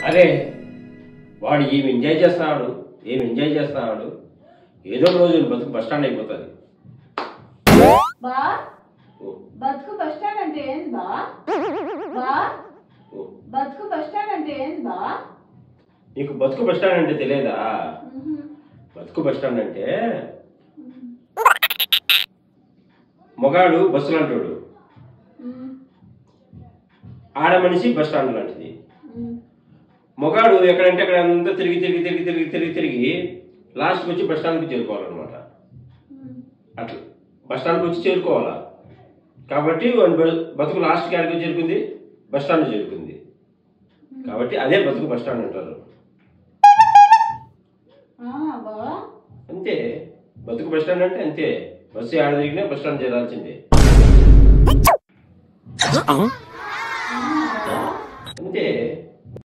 అరే వాడు ఏమి ఎంజాయ్ చేస్తున్నాడు ఏమి ఎంజాయ్ చేస్తున్నాడు ఏదో ఒక రోజు బతుకు బస్ స్టాండ్ అయిపోతుంది బా బతుకు బస్ స్టాండ్ అంటే ఏంది బా బా బతుకు బస్ స్టాండ్ అంటే ఏంది బా నీకు బతుకు బస్ స్టాండ్ అంటే తెలియదా బతుకు బస్ స్టాండ్ అంటే మొగాడు బస్సులు అంటాడు ఆడ మనిషి బస్ స్టాండ్ లాంటిది మొగాడు ఎక్కడంటే అక్కడ అంతా తిరిగి తిరిగి తిరిగి తిరిగి తిరిగి తిరిగి లాస్ట్కి వచ్చి బస్ స్టాండ్కి చేరుకోవాలన్నమాట అట్లా బస్ స్టాండ్కి వచ్చి చేరుకోవాలా కాబట్టి వాడి బ- బతుకు లాస్ట్కి ఆడికి చేరుకుంది బస్ స్టాండ్ చేరుకుంది కాబట్టి అదే బతుకు బస్ స్టాండ్ అంటారు బా అంతే బతుకు బస్ స్టాండ్ అంటే అంతే బస్సు ఆడ తిరిగినా బస్ స్టాండ్ చేరాల్సిందే అంతే